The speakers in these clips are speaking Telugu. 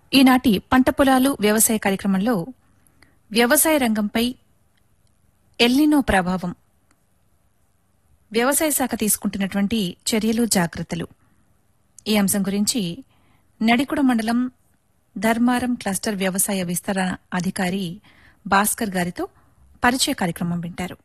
ఈనాటి పంట పొలాలు వ్యవసాయ కార్యక్రమంలో వ్యవసాయ రంగంపై ఎల్నినో ప్రభావం వ్యవసాయ శాఖ తీసుకుంటున్నటువంటి చర్యలు జాగ్రత్తలు ఈ అంశం గురించి నడికుడ మండలం ధర్మారం క్లస్టర్ వ్యవసాయ విస్తరణ అధికారి భాస్కర్ గారితో పరిచయ కార్యక్రమం వింటారు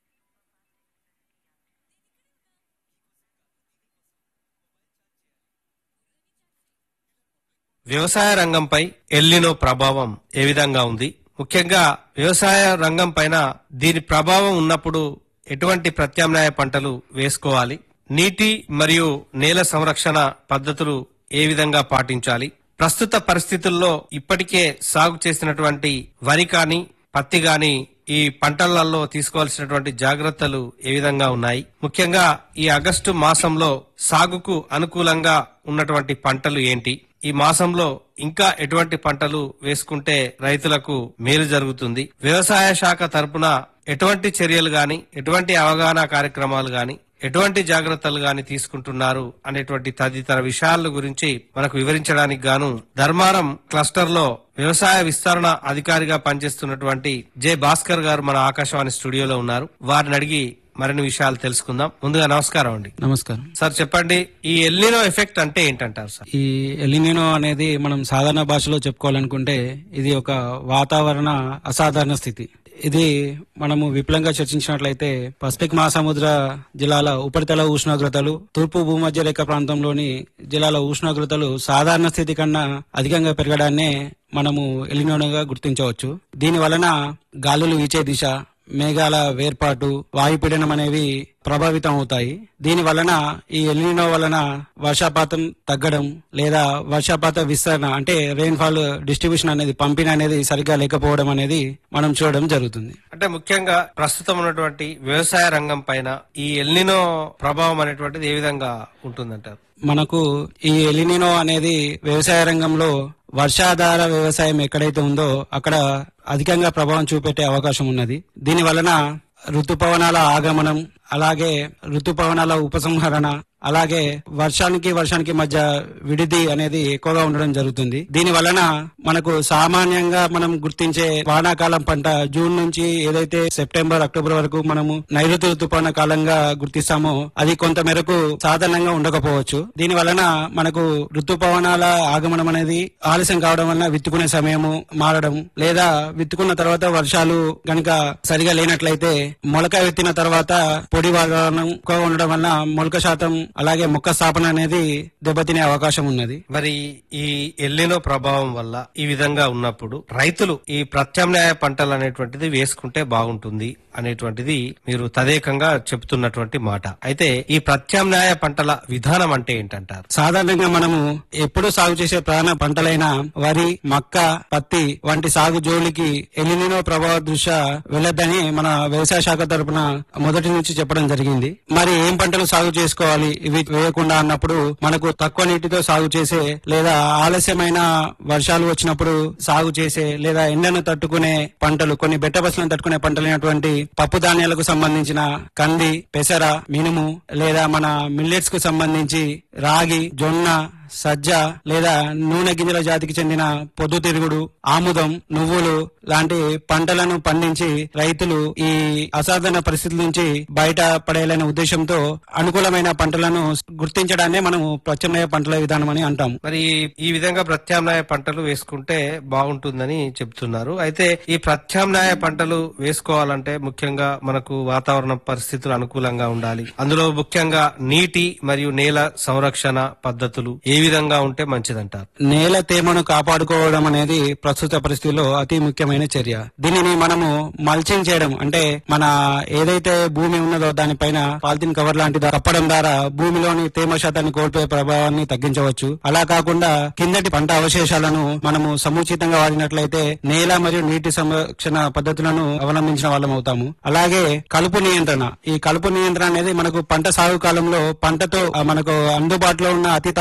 వ్యవసాయ రంగంపై ఎల్లినో ప్రభావం ఏ విధంగా ఉంది ముఖ్యంగా వ్యవసాయ రంగం పైన దీని ప్రభావం ఉన్నప్పుడు ఎటువంటి ప్రత్యామ్నాయ పంటలు వేసుకోవాలి నీటి మరియు నేల సంరక్షణ పద్ధతులు ఏ విధంగా పాటించాలి ప్రస్తుత పరిస్థితుల్లో ఇప్పటికే సాగు చేసినటువంటి వరి కాని పత్తి గాని ఈ పంటలలో తీసుకోవాల్సినటువంటి జాగ్రత్తలు ఏ విధంగా ఉన్నాయి ముఖ్యంగా ఈ ఆగస్టు మాసంలో సాగుకు అనుకూలంగా ఉన్నటువంటి పంటలు ఏంటి ఈ మాసంలో ఇంకా ఎటువంటి పంటలు వేసుకుంటే రైతులకు మేలు జరుగుతుంది వ్యవసాయ శాఖ తరపున ఎటువంటి చర్యలు గాని ఎటువంటి అవగాహన కార్యక్రమాలు గాని ఎటువంటి జాగ్రత్తలు గాని తీసుకుంటున్నారు అనేటువంటి తదితర విషయాల గురించి మనకు వివరించడానికి గాను ధర్మారం క్లస్టర్ లో వ్యవసాయ విస్తరణ అధికారిగా పనిచేస్తున్నటువంటి జె భాస్కర్ గారు మన ఆకాశవాణి స్టూడియోలో ఉన్నారు వారిని అడిగి మరిన్ని విషయాలు తెలుసుకుందాం ముందుగా నమస్కారం అండి నమస్కారం సార్ చెప్పండి ఈ ఎల్నినో ఎఫెక్ట్ అంటే ఏంటంటారు సార్ ఈ ఎలినినో అనేది మనం సాధారణ భాషలో చెప్పుకోవాలనుకుంటే ఇది ఒక వాతావరణ అసాధారణ స్థితి ఇది మనము విపులంగా చర్చించినట్లయితే పసిఫిక్ మహాసముద్ర జిల్లాల ఉపరితల ఉష్ణోగ్రతలు తూర్పు భూమధ్య రేఖ ప్రాంతంలోని జిల్లాల ఉష్ణోగ్రతలు సాధారణ స్థితి కన్నా అధికంగా పెరగడాన్నే మనము ఎలినోనోగా గుర్తించవచ్చు దీని వలన గాలులు వీచే దిశ మేఘాల వేర్పాటు వాయుపీడనం అనేవి ప్రభావితం అవుతాయి దీని వలన ఈ ఎల్నినో వలన వర్షపాతం తగ్గడం లేదా వర్షపాత విస్తరణ అంటే రెయిన్ఫాల్ డిస్ట్రిబ్యూషన్ అనేది పంపిణీ అనేది సరిగ్గా లేకపోవడం అనేది మనం చూడడం జరుగుతుంది అంటే ముఖ్యంగా ప్రస్తుతం ఉన్నటువంటి వ్యవసాయ రంగం పైన ఈ ఎల్నినో ప్రభావం అనేటువంటిది ఏ విధంగా ఉంటుందంటారు మనకు ఈ ఎలినినో అనేది వ్యవసాయ రంగంలో వర్షాధార వ్యవసాయం ఎక్కడైతే ఉందో అక్కడ అధికంగా ప్రభావం చూపెట్టే అవకాశం ఉన్నది దీని వలన ఋతుపవనాల ఆగమనం అలాగే ఋతుపవనాల ఉపసంహరణ అలాగే వర్షానికి వర్షానికి మధ్య విడిది అనేది ఎక్కువగా ఉండడం జరుగుతుంది దీని వలన మనకు సామాన్యంగా మనం గుర్తించే వానాకాలం పంట జూన్ నుంచి ఏదైతే సెప్టెంబర్ అక్టోబర్ వరకు మనము నైరుతి ఋతుపవన కాలంగా గుర్తిస్తామో అది కొంత మేరకు సాధారణంగా ఉండకపోవచ్చు దీని వలన మనకు ఋతుపవనాల ఆగమనం అనేది ఆలస్యం కావడం వలన విత్తుకునే సమయము మారడం లేదా విత్తుకున్న తర్వాత వర్షాలు గనుక సరిగా లేనట్లయితే మొలక విత్తిన తర్వాత పొడి వాతావరణం ఎక్కువగా ఉండడం వలన మొలక శాతం అలాగే మొక్క స్థాపన అనేది దెబ్బతినే అవకాశం ఉన్నది మరి ఈ ఎల్లినో ప్రభావం వల్ల ఈ విధంగా ఉన్నప్పుడు రైతులు ఈ ప్రత్యామ్నాయ పంటలు అనేటువంటిది వేసుకుంటే బాగుంటుంది అనేటువంటిది మీరు తదేకంగా చెప్తున్నటువంటి మాట అయితే ఈ ప్రత్యామ్నాయ పంటల విధానం అంటే ఏంటంటారు సాధారణంగా మనము ఎప్పుడు సాగు చేసే ప్రధాన పంటలైన వరి మక్క పత్తి వంటి సాగు జోలికి ఎలినినో ప్రభావ దృష్ట్యా వెళ్ళొద్దని మన వ్యవసాయ శాఖ తరపున మొదటి నుంచి చెప్పడం జరిగింది మరి ఏం పంటలు సాగు చేసుకోవాలి ఇవి వేయకుండా అన్నప్పుడు మనకు తక్కువ నీటితో సాగు చేసే లేదా ఆలస్యమైన వర్షాలు వచ్చినప్పుడు సాగు చేసే లేదా ఎండను తట్టుకునే పంటలు కొన్ని బెట్టబస్లను తట్టుకునే పంటలైనటువంటి పప్పు ధాన్యాలకు సంబంధించిన కంది పెసర మినుము లేదా మన మిల్లెట్స్ కు సంబంధించి రాగి జొన్న సజ్జ లేదా నూనె గింజల జాతికి చెందిన పొద్దుతిరుగుడు ఆముదం నువ్వులు లాంటి పంటలను పండించి రైతులు ఈ అసాధారణ పరిస్థితుల నుంచి బయట పడేయాలనే ఉద్దేశంతో అనుకూలమైన పంటలను గుర్తించడాన్ని మనం ప్రత్యామ్నాయ పంటల విధానం అని అంటాము మరి ఈ విధంగా ప్రత్యామ్నాయ పంటలు వేసుకుంటే బాగుంటుందని చెప్తున్నారు అయితే ఈ ప్రత్యామ్నాయ పంటలు వేసుకోవాలంటే ముఖ్యంగా మనకు వాతావరణ పరిస్థితులు అనుకూలంగా ఉండాలి అందులో ముఖ్యంగా నీటి మరియు నేల సంరక్షణ పద్ధతులు ఏ విధంగా ఉంటే మంచిదంటారు నేల తేమను కాపాడుకోవడం అనేది ప్రస్తుత పరిస్థితుల్లో అతి ముఖ్యమైన చర్య దీనిని మనము మల్చింగ్ చేయడం అంటే మన ఏదైతే భూమి ఉన్నదో దానిపైన పాలిథిన్ కవర్ లాంటిది కప్పడం ద్వారా భూమిలోని తేమ శాతాన్ని కోల్పోయే ప్రభావాన్ని తగ్గించవచ్చు అలా కాకుండా కిందటి పంట అవశేషాలను మనము సముచితంగా వాడినట్లయితే నేల మరియు నీటి సంరక్షణ పద్ధతులను అవలంబించిన వాళ్ళం అవుతాము అలాగే కలుపు నియంత్రణ ఈ కలుపు నియంత్రణ అనేది మనకు పంట సాగు కాలంలో పంటతో ఆ, మనకు అందుబాటులో ఉన్న అతి తక్కువ నీటి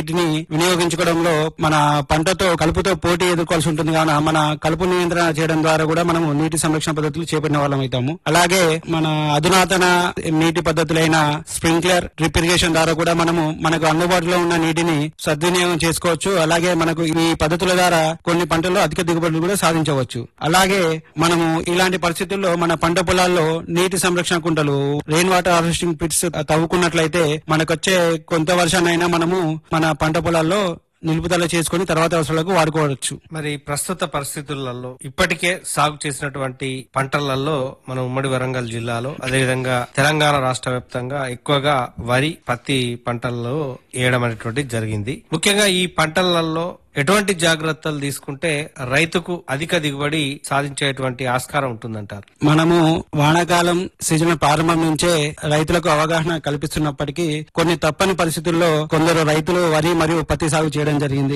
నీటిని వినియోగించుకోవడంలో మన పంటతో కలుపుతో పోటీ ఎదుర్కోవాల్సి ఉంటుంది కావున మన కలుపు నియంత్రణ చేయడం ద్వారా కూడా మనము నీటి సంరక్షణ పద్ధతులు చేపట్టిన వాళ్ళం అవుతాము అలాగే మన అధునాతన నీటి పద్ధతులైన స్ప్రింక్లర్ డ్రిప్ ఇరిగేషన్ ద్వారా కూడా మనము మనకు అందుబాటులో ఉన్న నీటిని సద్వినియోగం చేసుకోవచ్చు అలాగే మనకు ఈ పద్ధతుల ద్వారా కొన్ని పంటల్లో అధిక దిగుబడులు కూడా సాధించవచ్చు అలాగే మనము ఇలాంటి పరిస్థితుల్లో మన పంట పొలాల్లో నీటి సంరక్షణ కుంటలు రెయిన్ వాటర్ హార్వెస్టింగ్ పిట్స్ తవ్వుకున్నట్లయితే మనకొచ్చే కొంత వర్షాన్నైనా మనము మన పంట పొలాల్లో నిలుపుదల చేసుకుని తర్వాత అవసరాలకు వాడుకోవచ్చు మరి ప్రస్తుత పరిస్థితులలో ఇప్పటికే సాగు చేసినటువంటి పంటలలో మన ఉమ్మడి వరంగల్ జిల్లాలో అదేవిధంగా తెలంగాణ రాష్ట్ర వ్యాప్తంగా ఎక్కువగా వరి పత్తి పంటల్లో వేయడం అనేటువంటిది జరిగింది ముఖ్యంగా ఈ పంటలలో ఎటువంటి జాగ్రత్తలు తీసుకుంటే రైతుకు అధిక దిగుబడి సాధించేటువంటి ఆస్కారం ఉంటుందంటారు మనము వానాకాలం సీజన్ ప్రారంభం నుంచే రైతులకు అవగాహన కల్పిస్తున్నప్పటికీ కొన్ని తప్పని పరిస్థితుల్లో కొందరు రైతులు వరి మరియు పత్తి సాగు చేయడం జరిగింది